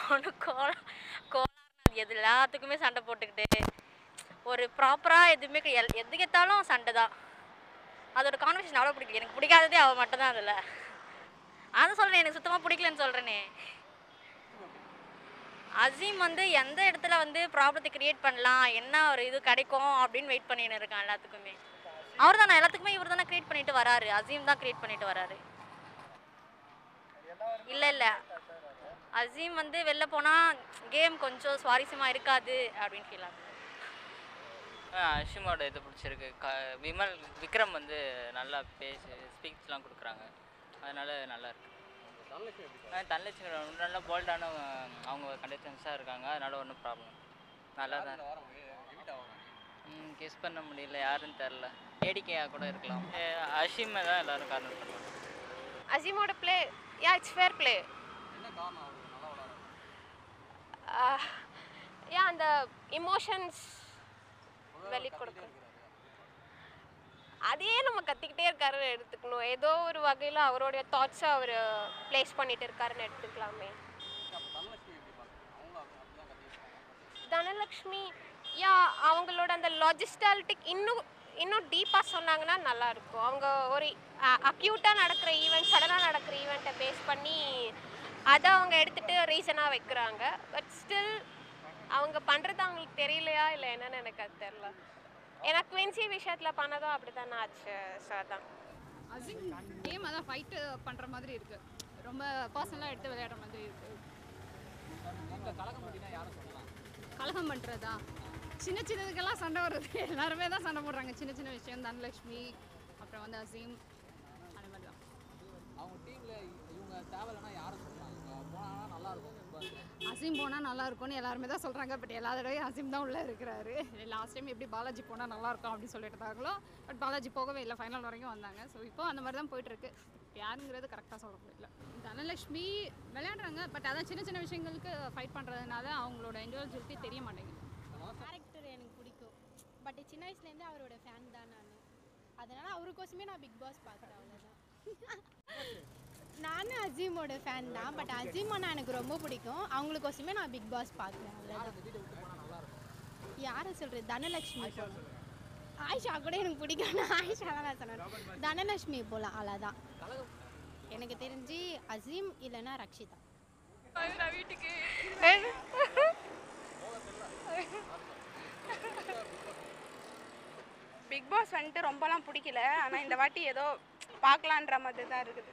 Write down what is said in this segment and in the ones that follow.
ஒன்று கோலம் கோலாறுனது எது எல்லாத்துக்குமே சண்டை போட்டுக்கிட்டு ஒரு ப்ராப்பராக எதுவுமே கிடை- எல் எது கேட்டாலும் சண்டை தான் அதோட கான்வர்சேஷன் அவ்வளோ பிடிக்கல எனக்கு பிடிக்காததே அவள் மட்டும் தான் அதில் அதை சொல்கிறேன் எனக்கு சுத்தமாக பிடிக்கலன்னு சொல்கிறேனே அசீம் வந்து எந்த இடத்துல வந்து ப்ராப்ளத்தை கிரியேட் பண்ணலாம் என்ன ஒரு இது கிடைக்கும் அப்படின்னு வெயிட் பண்ணின்னு இருக்கான் எல்லாத்துக்குமே அவர் தானே எல்லாத்துக்குமே இவர் தானே கிரியேட் பண்ணிட்டு வராரு அசீம் தான் கிரியேட் பண்ணிட்டு வராரு இல்லை இல்லை அசீம் வந்து வெளில போனால் கேம் கொஞ்சம் சுவாரஸ்யமாக இருக்காது அப்படின்னு ஃபீல் ஆகுது அஷிமோட இது பிடிச்சிருக்கு க விமல் விக்ரம் வந்து நல்லா பேசி ஸ்பீச்லாம் கொடுக்குறாங்க அதனால நல்லா இருக்கு ஆ, தனலட்சுமி ரொம்ப நல்லா போல்டான அவங்க கண்டக்டன்ஸாக இருக்காங்க அதனால ஒன்றும் ப்ராப்ளம் நல்லா தான் ம் கெஸ் பண்ண முடியல யாருன்னு தெரில ஏடிக்கையா கூட இருக்கலாம் ஏ, அஷிமை தான் எல்லாரும் காரணம் பண்ணுவாங்க அசீமோட play yeah it's fair play yeah அந்த இமோஷன்ஸ் வெளி கொடுக்க அதையே நம்ம கத்திக்கிட்டே இருக்காருன்னு எடுத்துக்கணும் ஏதோ ஒரு வகையில் அவருடைய தாட்ஸை அவர் ப்ளேஸ் பண்ணிட்டு இருக்காருன்னு எடுத்துக்கலாமே தனலக்ஷ்மி யா அவங்களோட அந்த லாஜிஸ்டாலிட்டிக் இன்னும் இன்னும் டீப்பாக சொன்னாங்கன்னா நல்லா இருக்கும் அவங்க ஒரு அக்யூட்டாக நடக்கிற ஈவெண்ட் சடனாக நடக்கிற ஈவெண்ட்டை பேஸ் பண்ணி அதை அவங்க எடுத்துட்டு ரீசனாக வைக்கிறாங்க பட் ஸ்டில் அவங்க பண்ணுறது அவங்களுக்கு தெரியலையா இல்லை என்னன்னு எனக்கு அது தெரில ஏன்னா குவின்சி விஷயத்தில் பண்ணதும் அப்படி தானே ஆச்சு ஸோ அதான் அசிங் கேம் அதான் ஃபைட்டு பண்ணுற மாதிரி இருக்கு ரொம்ப பர்சனலாக எடுத்து விளையாடுற மாதிரி இருக்கு கலகம் பண்ணுறதா சின்ன சின்னதுக்கெல்லாம் சண்டை வருது எல்லாருமே தான் சண்டை போடுறாங்க சின்ன சின்ன விஷயம் தனலக்ஷ்மி அப்புறம் வந்து அசீம் அந்த மாதிரி தான் அவங்க டீம்ல இவங்க தேவையில்லைன்னா யாரை சொல்லலாம் இவங்க போனாங்கன்னா நல்லா இருக்கும் அசீம் போனால் நல்லா இருக்கும்னு எல்லாருமே தான் சொல்கிறாங்க பட் எல்லா தடவையும் அசீம் தான் உள்ளே இருக்கிறாரு லாஸ்ட் டைம் எப்படி பாலாஜி போனால் நல்லா இருக்கும் அப்படின்னு சொல்லிட்டு இருந்தாங்களோ பட் பாலாஜி போகவே இல்லை ஃபைனல் வரைக்கும் வந்தாங்க ஸோ இப்போ அந்த மாதிரி தான் போயிட்டுருக்கு யாருங்கிறது கரெக்டாக சொல்ல முடியல தனலக்ஷ்மி விளையாடுறாங்க பட் அதான் சின்ன சின்ன விஷயங்களுக்கு ஃபைட் பண்ணுறதுனால அவங்களோட இண்டிவிஜுவலிட்டி தெரிய மாட்டேங்குது கேரக்டர் எனக்கு பிடிக்கும் பட் சின்ன வயசுலேருந்து அவரோட ஃபேன் தான் நான் அதனால் அவருக்கோசமே நான் பிக் பாஸ் பார்க்குறேன் அவ்வளோதான் நானும் அஜீமோட ஃபேன் தான் பட் அஜீம் அண்ணா எனக்கு ரொம்ப பிடிக்கும் அவங்களுக்கோசமே நான் பிக் பாஸ் பார்க்குறேன் அவ்வளோதான் யாரை சொல்கிறது தனலக்ஷ்மி போகலாம் ஆயிஷா கூட எனக்கு பிடிக்கும் நான் ஆயிஷா தான் நான் சொன்னேன் தனலக்ஷ்மி போகலாம் அவ்வளோதான் எனக்கு தெரிஞ்சு அசீம் இல்லைன்னா ரக்ஷிதா பிக் பாஸ் வந்துட்டு ரொம்பலாம் பிடிக்கல ஆனால் இந்த வாட்டி ஏதோ பார்க்கலான்ற மாதிரி தான் இருக்குது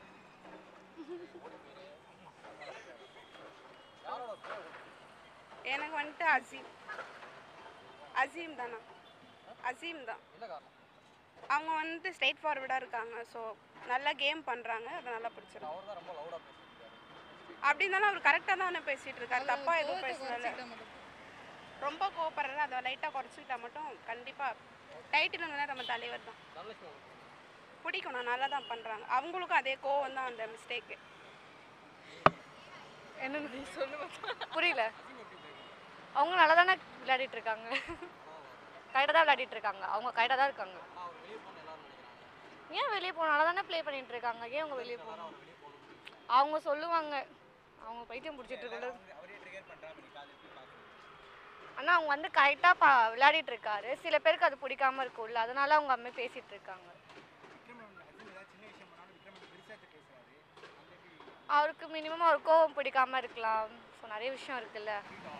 எனக்கு வந்துட்டு அசீம் அசீம் தானா அசீம் தான் அவங்க வந்துட்டு ஸ்ட்ரெயிட் ஃபார்வர்டாக இருக்காங்க ஸோ நல்லா கேம் பண்ணுறாங்க அது நல்லா பிடிச்சிருக்கு அவர் தான் ரொம்ப லவுடாக பேசியிருக்காரு அப்படி இருந்தாலும் அவர் கரெக்டாக தானே பேசிகிட்டு இருக்காரு தப்பாக எதுவும் பேசல ரொம்ப கோபப்படுறது அதை லைட்டாக குறைச்சிக்கிட்டா மட்டும் கண்டிப்பாக டைட்டில் வந்து நம்ம தலைவர் தான் தனலட்சுமி பிடிக்கும் நான் நல்லா தான் பண்ணுறாங்க அவங்களுக்கும் அதே கோவம் தான் அந்த மிஸ்டேக்கு என்னன்னு சொல்லு புரியல அவங்க நல்லா தானே விளையாடிட்டு இருக்காங்க கரெக்டாக தான் விளையாடிட்டு இருக்காங்க அவங்க கரெக்டாக தான் இருக்காங்க ஏன் வெளியே போகணும் நல்லா தானே ப்ளே பண்ணிட்டு இருக்காங்க ஏன் அவங்க வெளியே போகணும் அவங்க சொல்லுவாங்க அவங்க பைத்தியம் பிடிச்சிட்டு இருக்கிறது ஆனால் அவங்க வந்து கரெக்டாக பா விளையாடிட்டு இருக்காரு சில பேருக்கு அது பிடிக்காம இருக்கும்ல அதனால அவங்க அம்மா பேசிட்டு இருக்காங்க அவருக்கு மினிமம் ஒரு கோவம் பிடிக்காம இருக்கலாம் ஸோ நிறைய விஷயம் இருக்குல்ல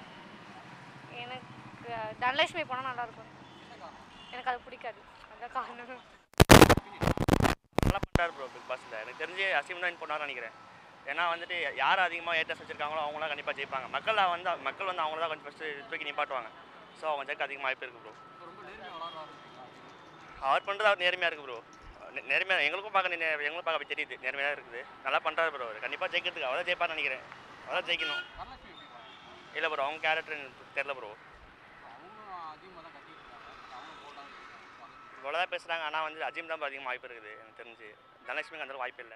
எனக்கு அஹ், தனலட்சுமி போனால் நல்லா இருக்கும் எனக்கு அது பிடிக்காது அதான் காரணம் நல்லா பண்ணுறாரு ப்ரோ பிக் பாஸில் எனக்கு தெரிஞ்சு அசீம் தான் போனார்னு நினைக்கிறேன் ஏன்னா வந்துட்டு யார் அதிகமாக ஏற்றஸ் வச்சிருக்காங்களோ அவங்களாம் கண்டிப்பாக ஜெயிப்பாங்க மக்கள் வந்து மக்கள் வந்து அவங்கள தான் கொஞ்சம் ஃபஸ்ட்டு தூக்கி நிப்பாட்டுவாங்க ஸோ அவங்க ஜெயிக்க அதிகமாக வாய்ப்பு இருக்குது ப்ரோ ரொம்ப நேர்மையாக விளாட்றாரு அவர் பண்ணுறது அவர் நேர்மையாக இருக்குது ப்ரோ நேர்மையாக எங்களுக்கும் பார்க்க நே- எங்களுக்கும் பார்க்க அப்படி தெரியுது நேர்மையாக இருக்குது நல்லா பண்ணுறாரு ப்ரோ அவர் கண்டிப்பாக ஜெயிக்கிறதுக்கு அவர் தான் ஜெயிப்பார்னு நினைக்கிறேன் அவர் தான் ஜெயிக்கணும் தனலட்சுமி எப்படி பாருங்க இல்லை ப்ரோ அவங்க கேரக்டர் எனக்கு தெரில ப்ரோ அவங்களும் அதிகமாக தான் கத்திட்டு இருக்காங்க அவங்களும் போல்டாக இருக்காங்க இவ்வளோ தான் பேசுகிறாங்க ஆனால் வந்து அஜீம் தான் அதிகமாக வாய்ப்பு இருக்குது எனக்கு தெரிஞ்சு தனலட்சுமிக்கு அந்த அளவுக்கு வாய்ப்பு இல்லை